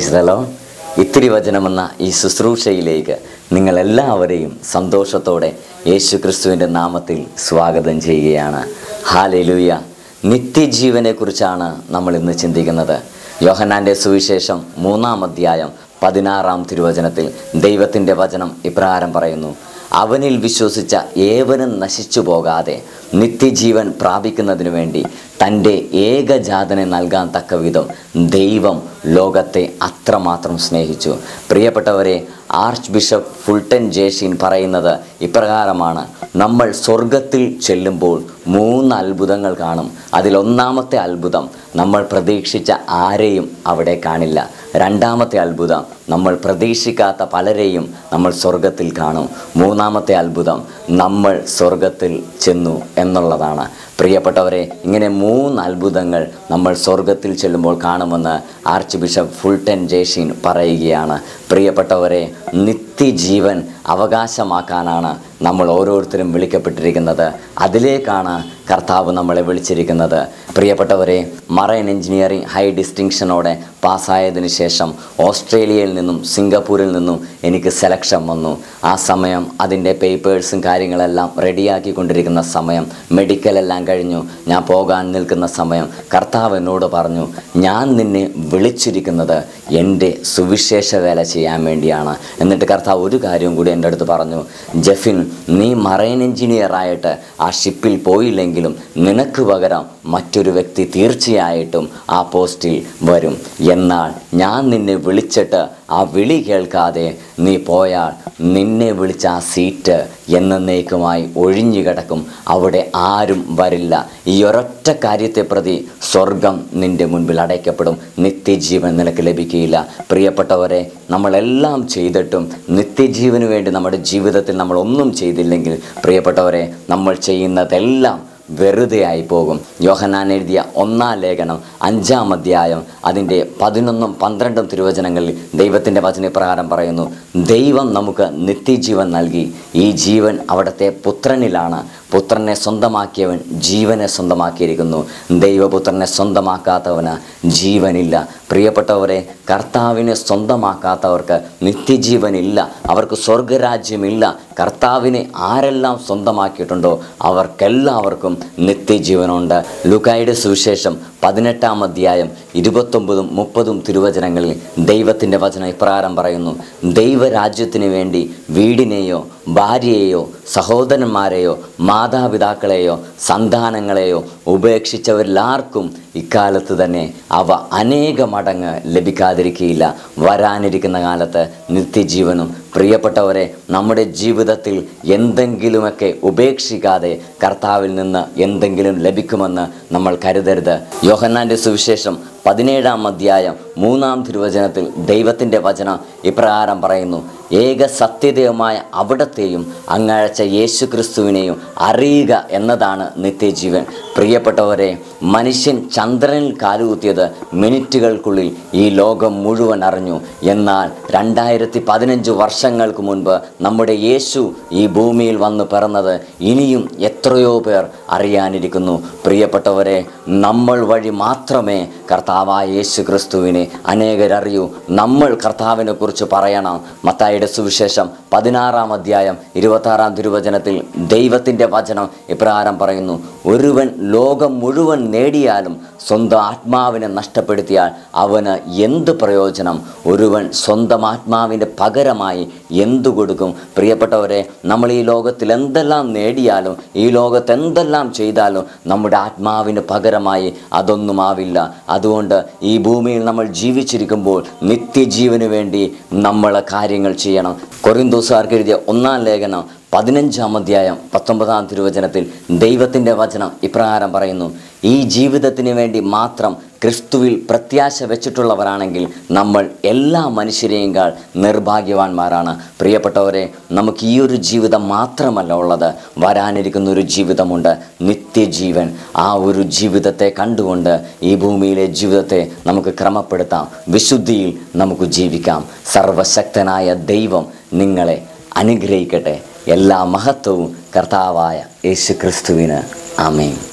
പ്രൈസ്തലോ ഇത്തിരി വചനമെന്ന ഈ ശുശ്രൂഷയിലേക്ക് നിങ്ങളെല്ലാവരെയും സന്തോഷത്തോടെ യേശു ക്രിസ്തുവിൻ്റെ നാമത്തിൽ സ്വാഗതം ചെയ്യുകയാണ് ഹാലലുയ നിത്യജീവനെക്കുറിച്ചാണ് നമ്മൾ ഇന്ന് ചിന്തിക്കുന്നത് യോഹന്നാൻ്റെ സുവിശേഷം മൂന്നാം അധ്യായം പതിനാറാം തിരുവചനത്തിൽ ദൈവത്തിൻ്റെ വചനം ഇപ്രകാരം പറയുന്നു അവനിൽ വിശ്വസിച്ച ഏവനും നശിച്ചു പോകാതെ നിത്യജീവൻ പ്രാപിക്കുന്നതിനു വേണ്ടി തൻ്റെ ഏകജാതനെ നൽകാൻ തക്ക വിധം ദൈവം ലോകത്തെ അത്രമാത്രം സ്നേഹിച്ചു പ്രിയപ്പെട്ടവരെ ആർച്ച് ബിഷപ്പ് ഫുൾട്ടൻ ജേഷീൻ പറയുന്നത് ഇപ്രകാരമാണ് നമ്മൾ സ്വർഗത്തിൽ ചെല്ലുമ്പോൾ മൂന്ന് അത്ഭുതങ്ങൾ കാണും അതിലൊന്നാമത്തെ അത്ഭുതം നമ്മൾ പ്രതീക്ഷിച്ച ആരെയും അവിടെ കാണില്ല രണ്ടാമത്തെ അത്ഭുതം നമ്മൾ പ്രതീക്ഷിക്കാത്ത പലരെയും നമ്മൾ സ്വർഗത്തിൽ കാണും മൂന്നാമത്തെ അത്ഭുതം നമ്മൾ സ്വർഗത്തിൽ ചെന്നു എന്നുള്ളതാണ് പ്രിയപ്പെട്ടവരെ ഇങ്ങനെ മൂന്ന് അത്ഭുതങ്ങൾ നമ്മൾ സ്വർഗത്തിൽ ചെല്ലുമ്പോൾ കാണുമെന്ന് ആർച്ച് ബിഷപ്പ് ഫുൾട്ടൻ ജേഷീൻ പറയുകയാണ് പ്രിയപ്പെട്ടവരെ നിത്യജീവൻ അവകാശമാക്കാനാണ് നമ്മൾ ഓരോരുത്തരും വിളിക്കപ്പെട്ടിരിക്കുന്നത് അതിലേക്കാണ് കർത്താവ് നമ്മളെ വിളിച്ചിരിക്കുന്നത് പ്രിയപ്പെട്ടവരെ മറൈൻ എഞ്ചിനീയറിംഗ് ഹൈ ഡിസ്റ്റിങ്ഷനോടെ പാസ്സായതിനു ശേഷം ഓസ്ട്രേലിയയിൽ നിന്നും സിംഗപ്പൂരിൽ നിന്നും എനിക്ക് സെലക്ഷൻ വന്നു ആ സമയം അതിൻ്റെ പേപ്പേഴ്സും കാര്യങ്ങളെല്ലാം റെഡിയാക്കിക്കൊണ്ടിരിക്കുന്ന സമയം മെഡിക്കലെല്ലാം കഴിഞ്ഞു ഞാൻ പോകാൻ നിൽക്കുന്ന സമയം കർത്താവ് എന്നോട് പറഞ്ഞു ഞാൻ നിന്നെ വിളിച്ചിരിക്കുന്നത് എൻ്റെ സുവിശേഷ വേല ചെയ്യാൻ വേണ്ടിയാണ് എന്നിട്ട് കർത്താവ് ഒരു കാര്യം കൂടി എൻ്റെ അടുത്ത് പറഞ്ഞു ജെഫിൻ നീ മറൈൻ എഞ്ചിനീയർ ആയിട്ട് ആ ഷിപ്പിൽ പോയില്ലെങ്കിലും നിനക്ക് പകരം മറ്റൊരു വ്യക്തി തീർച്ചയായിട്ടും ആ പോസ്റ്റിൽ വരും എന്നാൽ ഞാൻ നിന്നെ വിളിച്ചിട്ട് ആ വിളി കേൾക്കാതെ നീ പോയാൽ നിന്നെ വിളിച്ച ആ സീറ്റ് എന്നേക്കുമായി ഒഴിഞ്ഞു കിടക്കും അവിടെ ആരും വരില്ല ഈ ഒരൊറ്റ കാര്യത്തെ പ്രതി സ്വർഗം നിന്റെ മുൻപിൽ അടയ്ക്കപ്പെടും നിത്യജീവൻ നിനക്ക് ലഭിക്കുകയില്ല പ്രിയപ്പെട്ടവരെ നമ്മളെല്ലാം ചെയ്തിട്ടും നിത്യജീവന് വേണ്ടി നമ്മുടെ ജീവിതത്തിൽ നമ്മൾ ഒന്നും ചെയ്തില്ലെങ്കിൽ പ്രിയപ്പെട്ടവരെ നമ്മൾ ചെയ്യുന്നതെല്ലാം വെറുതെ ആയി പോകും യോഹന്നാൻ എഴുതിയ ഒന്നാം ലേഖനം അഞ്ചാം അധ്യായം അതിൻ്റെ പതിനൊന്നും പന്ത്രണ്ടും തിരുവചനങ്ങളിൽ ദൈവത്തിൻ്റെ വചനപ്രകാരം പറയുന്നു ദൈവം നമുക്ക് നിത്യജീവൻ നൽകി ഈ ജീവൻ അവിടുത്തെ പുത്രനിലാണ് പുത്രനെ സ്വന്തമാക്കിയവൻ ജീവനെ സ്വന്തമാക്കിയിരിക്കുന്നു ദൈവപുത്രനെ സ്വന്തമാക്കാത്തവന് ജീവനില്ല പ്രിയപ്പെട്ടവരെ കർത്താവിനെ സ്വന്തമാക്കാത്തവർക്ക് നിത്യജീവനില്ല അവർക്ക് സ്വർഗരാജ്യമില്ല കർത്താവിനെ ആരെല്ലാം സ്വന്തമാക്കിയിട്ടുണ്ടോ അവർക്കെല്ലാവർക്കും നിത്യജീവനുണ്ട് ലുക്കായുടെ സുവിശേഷം പതിനെട്ടാം അധ്യായം ഇരുപത്തൊമ്പതും മുപ്പതും തിരുവചനങ്ങളിൽ ദൈവത്തിൻ്റെ വചനം ഇപ്രകാരം പറയുന്നു ദൈവരാജ്യത്തിന് വേണ്ടി വീടിനെയോ ഭാര്യയെയോ സഹോദരന്മാരെയോ മാതാപിതാക്കളെയോ സന്താനങ്ങളെയോ ഉപേക്ഷിച്ചവരിലാർക്കും ഇക്കാലത്ത് തന്നെ അവ അനേക മടങ്ങ് ലഭിക്കാതിരിക്കുകയില്ല വരാനിരിക്കുന്ന കാലത്ത് നിത്യജീവനും പ്രിയപ്പെട്ടവരെ നമ്മുടെ ജീവിതത്തിൽ എന്തെങ്കിലുമൊക്കെ ഉപേക്ഷിക്കാതെ കർത്താവിൽ നിന്ന് എന്തെങ്കിലും ലഭിക്കുമെന്ന് നമ്മൾ കരുതരുത് യോഹന്നാൻ്റെ സുവിശേഷം പതിനേഴാം അധ്യായം മൂന്നാം തിരുവചനത്തിൽ ദൈവത്തിൻ്റെ വചനം ഇപ്രകാരം പറയുന്നു ഏക സത്യതയുമായ അവിടത്തെയും അങ്ങഴച്ച യേശു ക്രിസ്തുവിനെയും അറിയുക എന്നതാണ് നിത്യജീവൻ പ്രിയപ്പെട്ടവരെ മനുഷ്യൻ ചന്ദ്രനിൽ കാലുകുത്തിയത് മിനിറ്റുകൾക്കുള്ളിൽ ഈ ലോകം മുഴുവൻ അറിഞ്ഞു എന്നാൽ രണ്ടായിരത്തി പതിനഞ്ച് വർഷങ്ങൾക്ക് മുൻപ് നമ്മുടെ യേശു ഈ ഭൂമിയിൽ വന്ന് പിറന്നത് ഇനിയും എത്രയോ പേർ അറിയാനിരിക്കുന്നു പ്രിയപ്പെട്ടവരെ നമ്മൾ വഴി മാത്രമേ കർത്താവായ യേശു ക്രിസ്തുവിനെ അനേകരറിയൂ നമ്മൾ കർത്താവിനെ കുറിച്ച് പറയണം മത്തായിയുടെ സുവിശേഷം പതിനാറാം അധ്യായം ഇരുപത്താറാം തിരുവചനത്തിൽ ദൈവത്തിൻ്റെ വചനം ഇപ്രകാരം പറയുന്നു ഒരുവൻ ലോകം മുഴുവൻ നേടിയാലും സ്വന്തം ആത്മാവിനെ നഷ്ടപ്പെടുത്തിയാൽ അവന് എന്ത് പ്രയോജനം ഒരുവൻ സ്വന്തം ആത്മാവിൻ്റെ പകരമായി എന്തു കൊടുക്കും പ്രിയപ്പെട്ടവരെ നമ്മൾ ഈ ലോകത്തിൽ എന്തെല്ലാം നേടിയാലും ഈ ലോകത്ത് എന്തെല്ലാം ചെയ്താലും നമ്മുടെ ആത്മാവിന് പകരമായി അതൊന്നുമാവില്ല അതുകൊണ്ട് ഈ ഭൂമിയിൽ നമ്മൾ ജീവിച്ചിരിക്കുമ്പോൾ നിത്യജീവന് വേണ്ടി നമ്മൾ കാര്യങ്ങൾ ചെയ്യണം കൊറിന്തോസുകാർക്ക് എഴുതിയ ഒന്നാം ലേഖനം പതിനഞ്ചാം അധ്യായം പത്തൊമ്പതാം തിരുവചനത്തിൽ ദൈവത്തിൻ്റെ വചനം ഇപ്രകാരം പറയുന്നു ഈ ജീവിതത്തിന് വേണ്ടി മാത്രം ക്രിസ്തുവിൽ പ്രത്യാശ വെച്ചിട്ടുള്ളവരാണെങ്കിൽ നമ്മൾ എല്ലാ മനുഷ്യരെയും കാൾ നിർഭാഗ്യവാന്മാരാണ് പ്രിയപ്പെട്ടവരെ നമുക്ക് ഈ ഒരു ജീവിതം മാത്രമല്ല ഉള്ളത് വരാനിരിക്കുന്ന ഒരു ജീവിതമുണ്ട് നിത്യജീവൻ ആ ഒരു ജീവിതത്തെ കണ്ടുകൊണ്ട് ഈ ഭൂമിയിലെ ജീവിതത്തെ നമുക്ക് ക്രമപ്പെടുത്താം വിശുദ്ധിയിൽ നമുക്ക് ജീവിക്കാം സർവശക്തനായ ദൈവം നിങ്ങളെ അനുഗ്രഹിക്കട്ടെ എല്ലാ മഹത്വവും കർത്താവായ യേശു ക്രിസ്തുവിന് ആമേൻ